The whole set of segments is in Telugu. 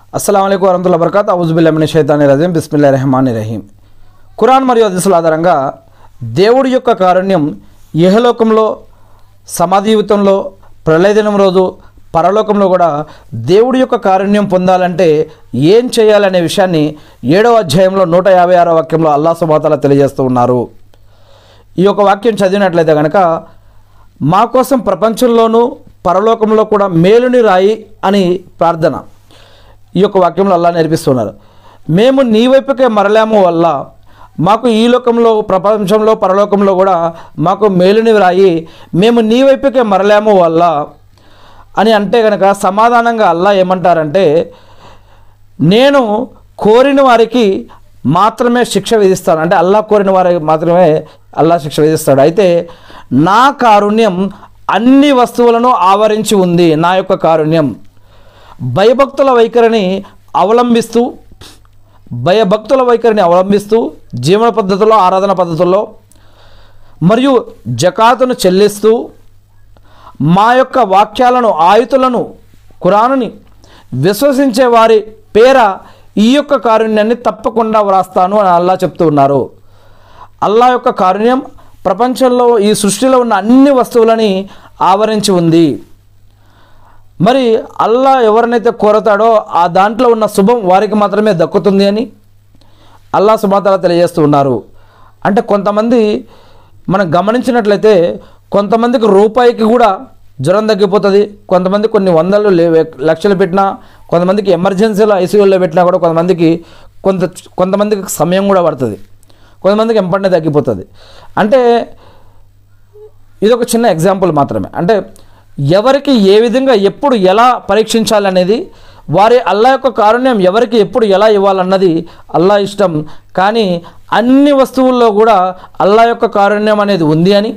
అస్సలం అయికు వరహతుల్లా బర్కాత్ అవుజుబిల్లమిని షైతాని రజీం బిస్మిల్లా రెహమాని రహీం ఖురాన్ మరియు హదీసుల ఆధారంగా దేవుడి యొక్క కారుణ్యం ఇహలోకంలో సమాధీవితంలో ప్రళయదినం రోజు పరలోకంలో కూడా దేవుడి యొక్క కారుణ్యం పొందాలంటే ఏం చేయాలనే విషయాన్ని ఏడవ అధ్యాయంలో నూట యాభై ఆరో వాక్యంలో అల్లా సుబాతాల తెలియజేస్తూ ఉన్నారు ఈ యొక్క వాక్యం చదివినట్లయితే కనుక మా కోసం ప్రపంచంలోనూ పరలోకంలో కూడా మేలుని రాయి అని ప్రార్థన ఈ యొక్క వాక్యంలో అల్లా నేర్పిస్తున్నారు మేము నీ వైపుకే మరలాము వల్ల మాకు ఈ లోకంలో ప్రపంచంలో పరలోకంలో కూడా మాకు మేలుని రాయి మేము నీ వైపుకే మరలాము వల్ల అని అంటే కనుక సమాధానంగా అల్లా ఏమంటారంటే నేను కోరిన వారికి మాత్రమే శిక్ష విధిస్తాను అంటే అల్లా కోరిన వారికి మాత్రమే అల్లా శిక్ష విధిస్తాడు అయితే నా కారుణ్యం అన్ని వస్తువులను ఆవరించి ఉంది నా యొక్క కారుణ్యం భయభక్తుల వైఖరిని అవలంబిస్తూ భయభక్తుల వైఖరిని అవలంబిస్తూ జీవన పద్ధతుల్లో ఆరాధన పద్ధతుల్లో మరియు జకాతును చెల్లిస్తూ మా యొక్క వాక్యాలను ఆయుతులను కురానుని విశ్వసించే వారి పేర ఈ యొక్క కారుణ్యాన్ని తప్పకుండా వ్రాస్తాను అని అల్లా చెప్తూ ఉన్నారు అల్లా యొక్క కారుణ్యం ప్రపంచంలో ఈ సృష్టిలో ఉన్న అన్ని వస్తువులని ఆవరించి ఉంది మరి అల్లా ఎవరినైతే కోరతాడో ఆ దాంట్లో ఉన్న శుభం వారికి మాత్రమే దక్కుతుంది అని అల్లా సుమాతలా తెలియజేస్తూ ఉన్నారు అంటే కొంతమంది మనం గమనించినట్లయితే కొంతమందికి రూపాయికి కూడా జ్వరం తగ్గిపోతుంది కొంతమంది కొన్ని వందలు లే- లక్షలు పెట్టినా కొంతమందికి ఎమర్జెన్సీలో ఐసీయూలో పెట్టినా కూడా కొంతమందికి కొంత కొంతమందికి సమయం కూడా పడుతుంది కొంతమందికి ఎంపంటే తగ్గిపోతుంది అంటే ఇది ఒక చిన్న ఎగ్జాంపుల్ మాత్రమే అంటే ఎవరికి ఏ విధంగా ఎప్పుడు ఎలా పరీక్షించాలనేది వారి అల్లా యొక్క కారుణ్యం ఎవరికి ఎప్పుడు ఎలా ఇవ్వాలన్నది అల్లా ఇష్టం కానీ అన్ని వస్తువుల్లో కూడా అల్లా యొక్క కారుణ్యం అనేది ఉంది అని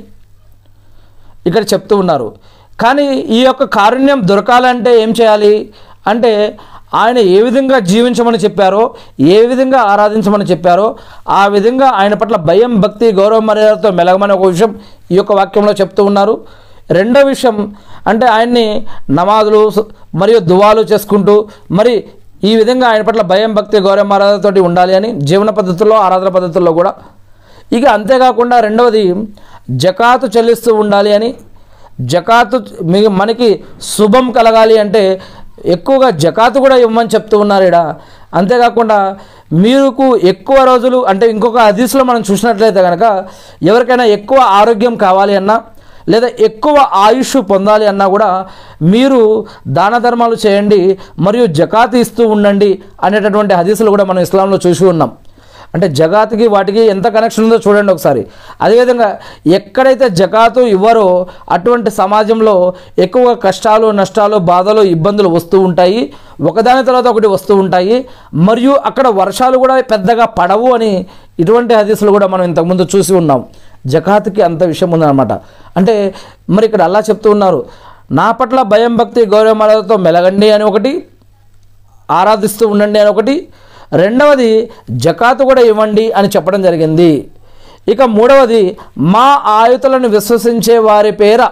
ఇక్కడ చెప్తూ ఉన్నారు కానీ ఈ యొక్క కారుణ్యం దొరకాలంటే ఏం చేయాలి అంటే ఆయన ఏ విధంగా జీవించమని చెప్పారో ఏ విధంగా ఆరాధించమని చెప్పారో ఆ విధంగా ఆయన పట్ల భయం భక్తి గౌరవ మర్యాదతో మెలగమని ఒక విషయం ఈ యొక్క వాక్యంలో చెప్తూ ఉన్నారు రెండో విషయం అంటే ఆయన్ని నమాజులు సు- మరియు దువాలు చేసుకుంటూ మరి ఈ విధంగా ఆయన పట్ల భయం భక్తి గౌరవ మర్యాదతోటి ఉండాలి అని జీవన పద్ధతుల్లో ఆరాధన పద్ధతుల్లో కూడా ఇక అంతేకాకుండా రెండవది జకాతు చెల్లిస్తూ ఉండాలి అని జకాతు మీ- మనకి శుభం కలగాలి అంటే ఎక్కువగా జకాతు కూడా ఇవ్వమని చెప్తూ ఉన్నారు ఇక్కడ అంతేకాకుండా మీకు ఎక్కువ రోజులు అంటే ఇంకొక హదీస్లో మనం చూసినట్లయితే కనుక ఎవరికైనా ఎక్కువ ఆరోగ్యం కావాలి అన్నా లేదా ఎక్కువ ఆయుష్ పొందాలి అన్నా కూడా మీరు దాన ధర్మాలు చేయండి మరియు జకాతు ఇస్తూ ఉండండి అనేటటువంటి హదీసులు కూడా మనం ఇస్లాంలో చూసి ఉన్నాం అంటే జగాత్కి వాటికి ఎంత కనెక్షన్ ఉందో చూడండి ఒకసారి అదేవిధంగా ఎక్కడైతే జకాతు ఇవ్వరో అటువంటి సమాజంలో ఎక్కువ కష్టాలు నష్టాలు బాధలు ఇబ్బందులు వస్తూ ఉంటాయి ఒకదాని తర్వాత ఒకటి వస్తూ ఉంటాయి మరియు అక్కడ వర్షాలు కూడా పెద్దగా పడవు అని ఇటువంటి హదీసులు కూడా మనం ఇంతకుముందు చూసి ఉన్నాం జకాత్కి అంత విషయం ఉందన్నమాట అంటే మరి ఇక్కడ అల్లా చెప్తూ ఉన్నారు నా పట్ల భయం భక్తి గౌరవమాలతో మెలగండి అని ఒకటి ఆరాధిస్తూ ఉండండి అని ఒకటి రెండవది జకాతు కూడా ఇవ్వండి అని చెప్పడం జరిగింది ఇక మూడవది మా ఆయుతులను విశ్వసించే వారి పేర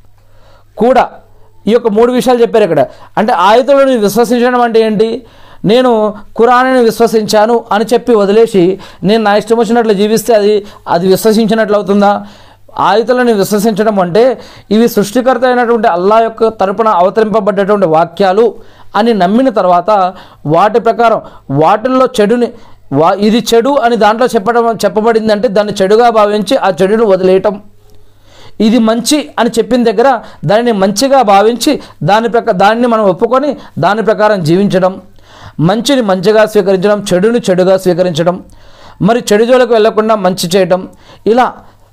కూడా ఈ యొక్క మూడు విషయాలు చెప్పారు ఇక్కడ అంటే ఆయుతులను విశ్వసించడం అంటే ఏంటి నేను ఖురాన్ని విశ్వసించాను అని చెప్పి వదిలేసి నేను నా ఇష్టం వచ్చినట్లు జీవిస్తే అది అది విశ్వసించినట్లు అవుతుందా ఆయుతులను విశ్వసించడం అంటే ఇవి సృష్టికర్త అయినటువంటి అల్లా యొక్క తరపున అవతరింపబడ్డటువంటి వాక్యాలు అని నమ్మిన తర్వాత వాటి ప్రకారం వాటిల్లో చెడుని వా ఇది చెడు అని దాంట్లో చెప్పడం చెప్పబడింది అంటే దాన్ని చెడుగా భావించి ఆ చెడును వదిలేయటం ఇది మంచి అని చెప్పిన దగ్గర దానిని మంచిగా భావించి దాని ప్రక దాన్ని మనం ఒప్పుకొని దాని ప్రకారం జీవించడం మంచిని మంచిగా స్వీకరించడం చెడుని చెడుగా స్వీకరించడం మరి చెడు జోలకు వెళ్లకుండా మంచి చేయటం ఇలా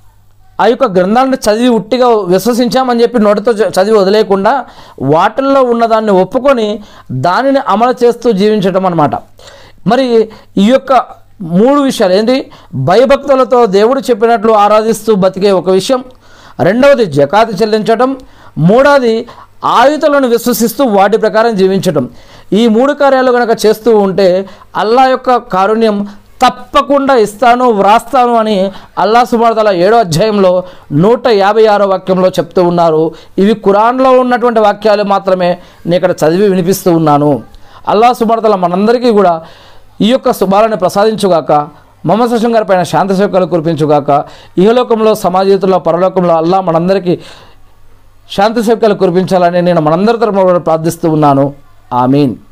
ఆ యొక్క గ్రంథాలను చదివి ఉట్టిగా విశ్వసించామని చెప్పి నోటితో చ- చదివి వదిలేయకుండా వాటిల్లో ఉన్నదాన్ని ఒప్పుకొని దానిని అమలు చేస్తూ జీవించడం అన్నమాట మరి ఈ యొక్క మూడు విషయాలు ఏంటి భయభక్తులతో దేవుడు చెప్పినట్లు ఆరాధిస్తూ బతికే ఒక విషయం రెండవది జకాతు చెల్లించడం మూడవది ఆయుధలను విశ్వసిస్తూ వాటి ప్రకారం జీవించడం ఈ మూడు కార్యాలు కనుక చేస్తూ ఉంటే అల్లా యొక్క కారుణ్యం తప్పకుండా ఇస్తాను వ్రాస్తాను అని అల్లా సుమార్తల ఏడో అధ్యాయంలో నూట యాభై ఆరో వాక్యంలో చెప్తూ ఉన్నారు ఇవి ఖురాన్లో ఉన్నటువంటి వాక్యాలు మాత్రమే నేను ఇక్కడ చదివి వినిపిస్తూ ఉన్నాను అల్లా సుమర్తల మనందరికీ కూడా ఈ యొక్క శుభాలను ప్రసాదించుగాక మొహమ్మద్ సశం గారి పైన శాంతి సేవకాలు కురిపించుగాక ఇహలోకంలో సమాజీవితంలో పరలోకంలో అల్లా మనందరికీ శాంతి సేవకాలు కురిపించాలని నేను మనందరి తరపున కూడా ప్రార్థిస్తూ ఉన్నాను ఆమీన్